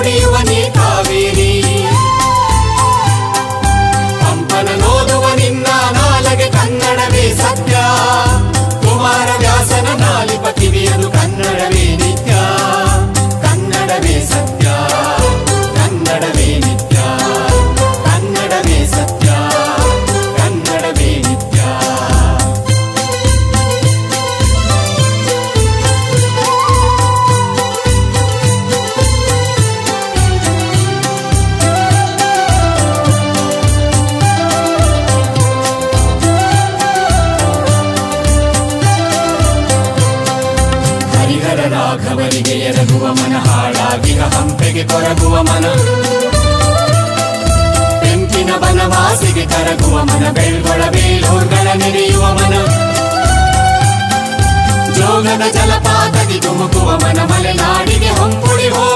ನುಡಿಯುವ ನೀ ಕಾವೇರಿ ಪಂಪನ ನೋದುವ ನಿನ್ನ ನಾಲಗೆ ಕನ್ನಡವೇ ಸತ್ಯ ಕುಮಾರ ವ್ಯಾಸನ ನಾಲಿಪ ಕಿವಿಯದು ಕನ್ನಡವೇ ನಿತ್ಯ ಕನ್ನಡವೇ ಸತ್ಯ ಕನ್ನಡವೇ ನಿತ್ಯ ಕನ್ನಡವೇ ಸತ್ಯ ಕನ್ನಡವೇ ನಿತ್ಯ ಹರಿಹರ ರಾಘವರಿಗೆ ಎರಗುವ ಮನ ಹಾಳಾಗಿಹ ಹಂಪೆಗೆ ಕೊರಗುವ ಮನ ಬೆಂಕಿನ ಬನವಾಸಿಗೆ ಕರಗುವ ಮನ ಬೆಳ್ಗೊಳ ಬೇಲೂರ್ಗಳ ನೆನೆಯುವ ಮನ ಜೋಗದ ಜಲಪಾತದಿ ಧುಮುಕುವ ಮನ ಮಲೆನಾಡಿಗೆ ಹೊಂಪುಡಿ ಹೋ